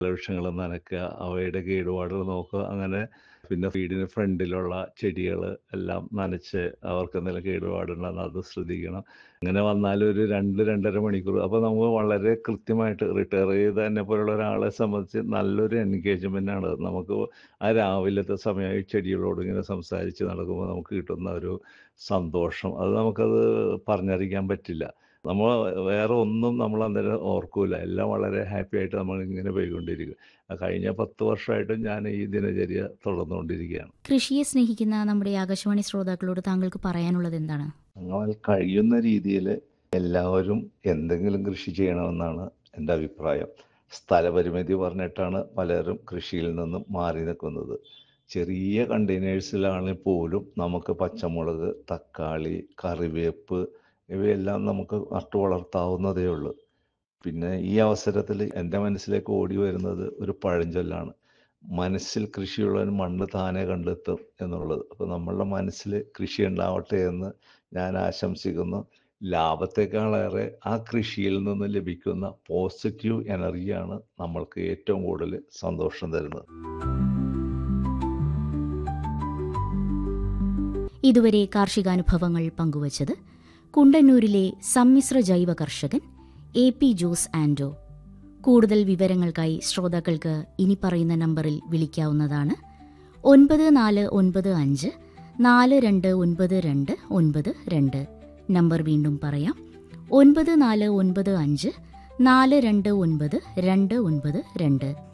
വൃക്ഷങ്ങൾ നനയ്ക്കുക അവയുടെ കേടുപാടുകൾ നോക്കുക അങ്ങനെ പിന്നെ വീടിന് ഫ്രണ്ടിലുള്ള ചെടികൾ എല്ലാം നനച്ച് അവർക്ക് എന്തെങ്കിലും കേടുപാടുണ്ടെന്ന് അത് ശ്രദ്ധിക്കണം അങ്ങനെ വന്നാൽ ഒരു രണ്ട് രണ്ടര മണിക്കൂർ അപ്പോൾ നമുക്ക് വളരെ കൃത്യമായിട്ട് റിട്ടയർ ചെയ്ത എന്നെ പോലുള്ള ഒരാളെ സംബന്ധിച്ച് നല്ലൊരു എൻഗേജ്മെൻ്റ് ആണ് നമുക്ക് ആ രാവിലത്തെ സമയം ഈ ചെടികളോട് ഇങ്ങനെ സംസാരിച്ച് നടക്കുമ്പോൾ നമുക്ക് കിട്ടുന്ന ഒരു സന്തോഷം അത് നമുക്കത് പറഞ്ഞറിയിക്കാൻ പറ്റില്ല നമ്മൾ വേറെ ഒന്നും നമ്മൾ അന്നേരം ഓർക്കൂല എല്ലാം വളരെ ഹാപ്പി ആയിട്ട് നമ്മൾ ഇങ്ങനെ പോയിക്കൊണ്ടിരിക്കും കഴിഞ്ഞ പത്ത് വർഷമായിട്ട് ഞാൻ ഈ ദിനചര്യ തുടർന്നുകൊണ്ടിരിക്കുകയാണ് കൃഷിയെ സ്നേഹിക്കുന്ന നമ്മുടെ ആകാശവാണി ശ്രോതാക്കളോട് താങ്കൾക്ക് പറയാനുള്ളത് എന്താണ് അങ്ങനെ കഴിയുന്ന രീതിയിൽ എല്ലാവരും എന്തെങ്കിലും കൃഷി ചെയ്യണമെന്നാണ് എൻ്റെ അഭിപ്രായം സ്ഥലപരിമിതി പറഞ്ഞിട്ടാണ് പലരും കൃഷിയിൽ നിന്നും മാറി നിൽക്കുന്നത് ചെറിയ കണ്ടെയ്നേഴ്സിലാണെങ്കിൽ പോലും നമുക്ക് പച്ചമുളക് തക്കാളി കറിവേപ്പ് ഇവയെല്ലാം നമുക്ക് നട്ടു വളർത്താവുന്നതേ ഉള്ളൂ പിന്നെ ഈ അവസരത്തിൽ എൻ്റെ മനസ്സിലേക്ക് ഓടി വരുന്നത് ഒരു പഴഞ്ചൊല്ലാണ് മനസ്സിൽ കൃഷിയുള്ളവൻ മണ്ണ് താനെ കണ്ടെത്തും എന്നുള്ളത് അപ്പോൾ നമ്മളുടെ മനസ്സിൽ കൃഷി ഉണ്ടാവട്ടെ എന്ന് ഞാൻ ആശംസിക്കുന്നു ലാഭത്തെക്കാളേറെ ആ കൃഷിയിൽ നിന്ന് ലഭിക്കുന്ന പോസിറ്റീവ് എനർജിയാണ് നമ്മൾക്ക് ഏറ്റവും കൂടുതൽ സന്തോഷം തരുന്നത് ഇതുവരെ കാർഷികാനുഭവങ്ങൾ പങ്കുവച്ചത് കുണ്ടന്നൂരിലെ സമ്മിശ്ര ജൈവ കർഷകൻ എ പി ജോസ് ആൻഡോ കൂടുതൽ വിവരങ്ങൾക്കായി ശ്രോതാക്കൾക്ക് ഇനി പറയുന്ന നമ്പറിൽ വിളിക്കാവുന്നതാണ് ഒൻപത് നാല് ഒൻപത് അഞ്ച് നാല് രണ്ട് ഒൻപത് രണ്ട് ഒൻപത് രണ്ട് നമ്പർ വീണ്ടും പറയാം ഒൻപത് നാല് ഒൻപത് അഞ്ച് നാല് രണ്ട് ഒൻപത് രണ്ട് ഒൻപത് രണ്ട്